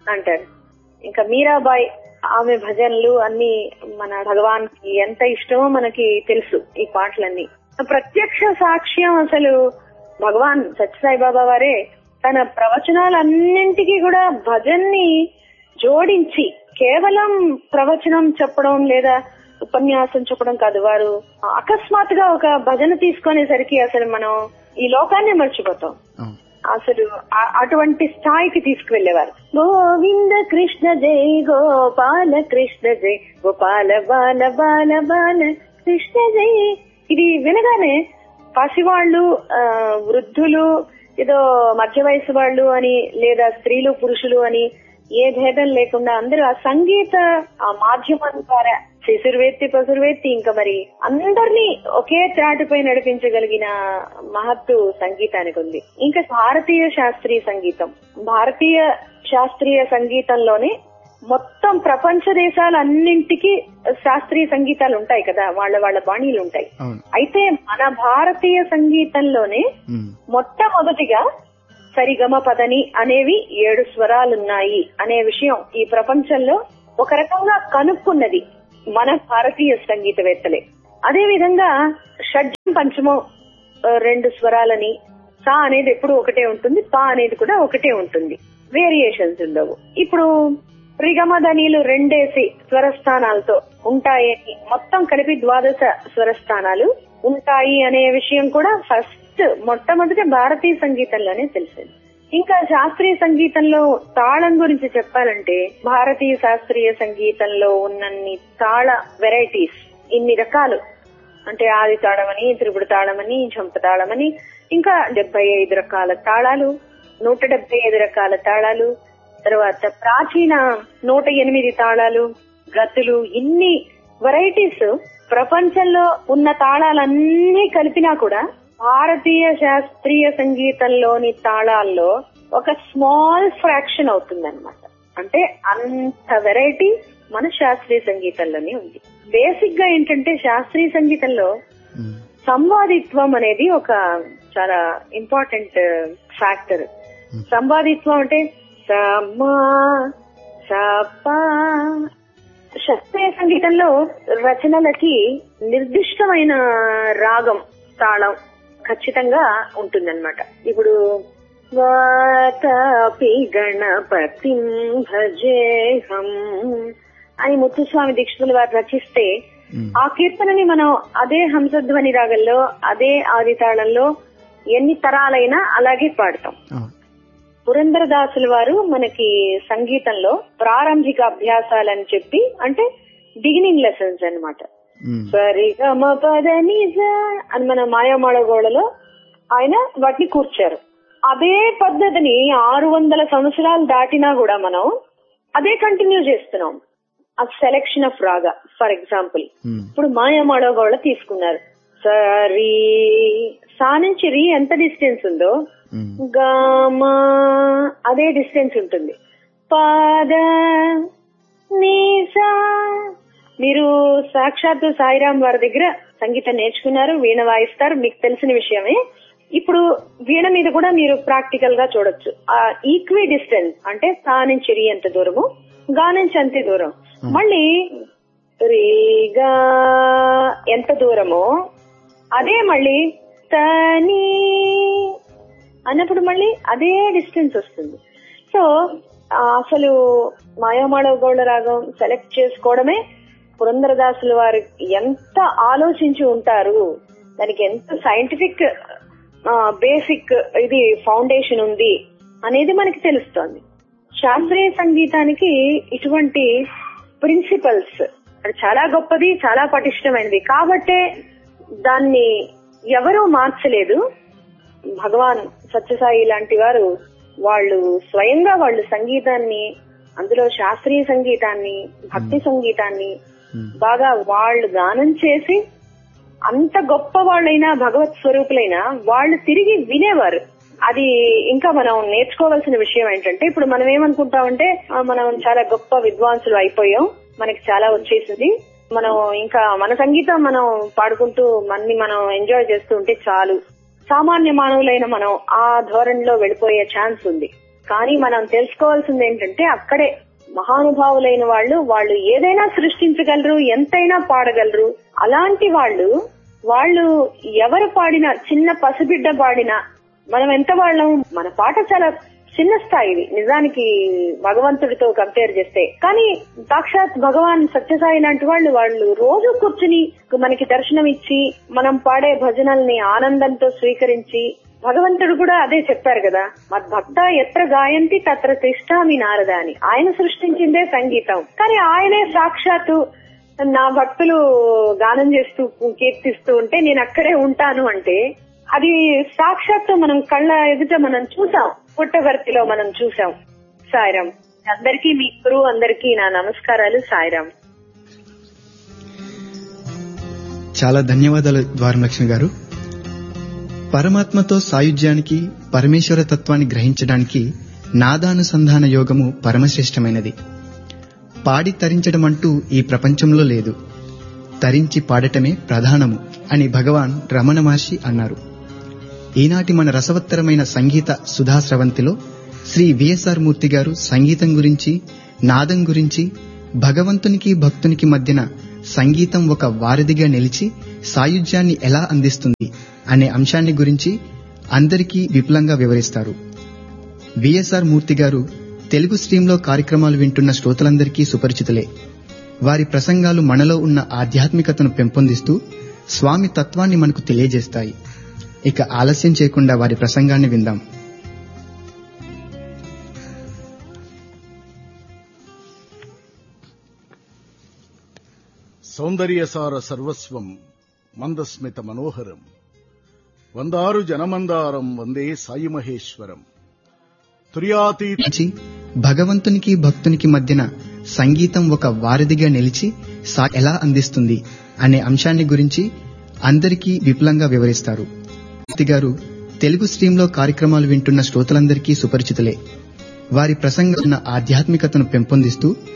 అంటారు ఇంకా మీరాబాయ్ ఆమె భజనలు అన్ని మన భగవాన్ కి ఎంత ఇష్టమో మనకి తెలుసు ఈ పాటలన్నీ ప్రత్యక్ష సాక్ష్యం అసలు భగవాన్ సత్యసాయి బాబా వారే తన ప్రవచనాలన్నింటికి కూడా భజన్ని జోడించి కేవలం ప్రవచనం చెప్పడం లేదా ఉపన్యాసం చెప్పడం కాదు వారు అకస్మాత్తుగా ఒక భజన తీసుకునేసరికి అసలు మనం ఈ లోకాన్ని మర్చిపోతాం అవును అసలు ఆ- అటువంటి స్థాయికి తీసుకువెళ్లేవారు గోవింద కృష్ణ జై గోపాల కృష్ణ జై గోపాల బాల బాల బాల కృష్ణ జై ఇది వినగానే పసివాళ్ళు ఆ, వృద్ధులు ఏదో మధ్య వయసు వాళ్ళు అని లేదా స్త్రీలు పురుషులు అని ఏ భేదం లేకుండా అందరూ ఆ సంగీత ఆ మాధ్యమం ద్వారా శిశుర్వేత్తి పసురువేత్తి ఇంకా మరి అందరినీ ఒకే త్రాటిపై నడిపించగలిగిన మహత్తు సంగీతానికి ఉంది ఇంకా భారతీయ శాస్త్రీయ సంగీతం భారతీయ శాస్త్రీయ సంగీతంలోనే మొత్తం ప్రపంచ దేశాలన్నింటికి శాస్త్రీయ సంగీతాలు ఉంటాయి కదా వాళ్ళ వాళ్ళ బాణీలు ఉంటాయి అవును అయితే మన భారతీయ సంగీతంలోనే ఉమ్, మొట్టమొదటిగా సరిగమ పదని అనేవి ఏడు స్వరాలున్నాయి అనే విషయం ఈ ప్రపంచంలో ఒక రకంగా కనుక్కున్నది మన భారతీయ సంగీతవేత్తలే అదే విధంగా షడ్జం పంచమం ఆ, రెండు స్వరాలని సా అనేది ఎప్పుడు ఒకటే ఉంటుంది పా అనేది కూడా ఒకటే ఉంటుంది వేరియేషన్స్ ఉండవు ఇప్పుడు రిగమధనీలు రెండేసి స్వరస్థానాలతో ఉంటాయని మొత్తం కలిపి ద్వాదశ స్వరస్థానాలు ఉంటాయి అనే విషయం కూడా ఫస్ట్ మొట్టమొదటి భారతీయ సంగీతంలోనే తెలిసింది ఇంకా శాస్త్రీయ సంగీతంలో తాళం గురించి చెప్పాలంటే భారతీయ శాస్త్రీయ సంగీతంలో ఉన్నన్ని తాళ వెరైటీస్ ఇన్ని రకాలు అంటే ఆది తాళమని త్రిపుడు తాళమని చంప తాళమని ఇంకా డెబ్బై ఐదు రకాల తాళాలు నూట డెబ్బై ఐదు రకాల తాళాలు తర్వాత ప్రాచీన నూట ఎనిమిది తాళాలు గతులు ఇన్ని వెరైటీస్ ప్రపంచంలో ఉన్న తాళాలన్నీ కలిపినా కూడా భారతీయ శాస్త్రీయ సంగీతంలోని తాళాల్లో ఒక స్మాల్ ఫ్రాక్షన్ అవుతుందన్నమాట అంటే అంత వెరైటీ మన శాస్త్రీయ సంగీతంలోనే ఉంది బేసిక్ గా ఏంటంటే శాస్త్రీయ సంగీతంలో ఉమ్, సంవాదిత్వం అనేది ఒక చాలా ఇంపార్టెంట్ ఫ్యాక్టర్ సంవాదిత్వం అంటే సమా సపా శాస్త్రీయ సంగీతంలో రచనలకి నిర్దిష్టమైన రాగం తాళం ఖచ్చితంగా ఉంటుందన్నమాట ఇప్పుడు వాతాపి గణపతి భజేహం అని ముత్తుస్వామి దీక్షితులు వారు రచిస్తే ఉమ్, ఆ కీర్తనని మనం అదే హంసధ్వని రాగంలో అదే ఆది తాళంలో ఎన్ని తరాలైనా అలాగే పాడతాం అవును పురంధరదాసుల వారు మనకి సంగీతంలో ప్రారంభిక అభ్యాసాలని చెప్పి అంటే బిగినింగ్ లెసన్స్ అన్నమాట ఉమ్, సరిగమ పద నిజ అని మన మాయామాళగోడలో ఆయన వాటిని కూర్చారు అదే పద్ధతిని ఆరు వందల సంవత్సరాలు దాటినా కూడా మనం అదే కంటిన్యూ చేస్తున్నాం ఆ selection of raga for example um, ఇప్పుడు మాయామాళగోడ తీసుకున్నారు సరి సా నుంచి రీ ఎంత డిస్టెన్స్ ఉందో ఉమ్, గామా అదే డిస్టెన్స్ ఉంటుంది పాద నీసా మీరు సాక్షాత్తు సాయిరాం వారి దగ్గర సంగీతం నేర్చుకున్నారు వీణ వాయిస్తారు మీకు తెలిసిన విషయమే ఇప్పుడు వీణ మీద కూడా మీరు ప్రాక్టికల్ గా చూడొచ్చు ఆ ఈక్వి డిస్టెన్స్ అంటే సా నుంచి రీ ఎంత దూరము గా నుంచి అంతే దూరం మళ్ళీ రీగా ఎంత దూరమో అదే మళ్ళీ తని అన్నప్పుడు మళ్ళీ అదే డిస్టెన్స్ వస్తుంది సో ఆ, అసలు మాయామాళవ గౌడ రాగం సెలెక్ట్ చేసుకోవడమే పురంధరదాసుల వారు ఎంత ఆలోచించి ఉంటారు దానికి ఎంత సైంటిఫిక్ బేసిక్ ఇది ఫౌండేషన్ ఉంది అనేది మనకి తెలుస్తోంది శాస్త్రీయ సంగీతానికి ఇటువంటి ప్రిన్సిపల్స్ అది చాలా గొప్పది చాలా పటిష్టమైనది కాబట్టే దాన్ని ఎవరూ మార్చలేదు భగవాన్ సత్యసాయి లాంటి వారు వాళ్ళు స్వయంగా వాళ్ళు సంగీతాన్ని అందులో శాస్త్రీయ సంగీతాన్ని భక్తి సంగీతాన్ని ఉమ్, బాగా వాళ్ళు గానం చేసి అంత గొప్ప వాళ్ళైనా భగవత్ స్వరూపులైనా వాళ్ళు తిరిగి వినేవారు అది ఇంకా మనం నేర్చుకోవాల్సిన విషయం ఏంటంటే ఇప్పుడు మనం ఏమనుకుంటామంటే ఆ, మనం చాలా గొప్ప విద్వాంసులు అయిపోయాం మనకి చాలా వచ్చేసింది మనం ఇంకా మన సంగీతం మనం పాడుకుంటూ మన్ని మనం ఎంజాయ్ చేస్తూ ఉంటే చాలు సామాన్య మానవులైన మనం ఆ ధోరణిలో వెళ్ళిపోయే ఛాన్స్ ఉంది కానీ మనం తెలుసుకోవాల్సింది ఏంటంటే అక్కడే మహానుభావులైన వాళ్ళు వాళ్ళు ఏదైనా సృష్టించగలరు ఎంతైనా పాడగలరు అలాంటి వాళ్ళు వాళ్ళు ఎవరు పాడినా చిన్న పసిబిడ్డ పాడినా మనం ఎంత వాళ్ళం మన పాట చాలా చిన్న స్థాయిది నిజానికి భగవంతుడితో కంపేర్ చేస్తే కానీ సాక్షాత్ భగవాన్ సత్యసాయి లాంటి వాళ్ళు వాళ్ళు రోజు కూర్చుని మనకి దర్శనం ఇచ్చి మనం పాడే భజనల్ని ఆనందంతో స్వీకరించి భగవంతుడు కూడా అదే చెప్పారు కదా మద్భక్త ఎత్ర గాయంతి తత్ర తిష్టామి నారద అని ఆయన సృష్టించిందే సంగీతం కానీ ఆయనే సాక్షాత్తు నా భక్తులు గానం చేస్తూ కీర్తిస్తూ ఉంటే నేను అక్కడే ఉంటాను అంటే అది సాక్షాత్తు మనం కళ్ళ ఎదుట మనం చూసాం పుట్టవర్తిలో మనం చూసాం సాయిరాం అందరికీ మీ గురువు అందరికీ నా నమస్కారాలు సాయిరాం చాలా ధన్యవాదాలు ద్వారలక్ష్మి గారు పరమాత్మతో సాయుధ్యానికి పరమేశ్వర తత్వాన్ని గ్రహించడానికి నాదానుసంధాన యోగము పరమశ్రేష్టమైనది పాడి తరించడం అంటూ ఈ ప్రపంచంలో లేదు తరించి పాడటమే ప్రధానము అని భగవాన్ రమణ మహర్షి అన్నారు ఈనాటి మన రసవత్తరమైన సంగీత సుధాస్రవంతిలో శ్రీ విఎస్ఆర్ మూర్తి గారు సంగీతం గురించి నాదం గురించి భగవంతునికి భక్తునికి మధ్యన సంగీతం ఒక వారధిగా నిలిచి సాయుధ్యాన్ని ఎలా అందిస్తుంది అనే అంశాన్ని గురించి అందరికీ విపులంగా వివరిస్తారు విఎస్ఆర్ మూర్తి గారు తెలుగు స్ట్రీంలో కార్యక్రమాలు వింటున్న శ్రోతలందరికీ సుపరిచితులే వారి ప్రసంగాలు మనలో ఉన్న ఆధ్యాత్మికతను పెంపొందిస్తూ స్వామి తత్వాన్ని మనకు తెలియజేస్తాయి ఇక ఆలస్యం చేయకుండా వారి ప్రసంగాన్ని విందాం సౌందర్యసార సర్వస్వం మందస్మిత మనోహరం వందారు జనమందారం వందే సాయి మహేశ్వరం తుర్యాతీత నుంచి భగవంతునికి భక్తునికి మధ్యన సంగీతం ఒక వారధిగా నిలిచి సా ఎలా అందిస్తుంది అనే అంశాన్ని గురించి అందరికీ విపులంగా వివరిస్తారు మూర్తి గారు తెలుగు స్ట్రీంలో కార్యక్రమాలు వింటున్న శ్రోతలందరికీ సుపరిచితులే వారి ప్రసంగం ఆధ్యాత్మికతను పెంపొందిస్తూ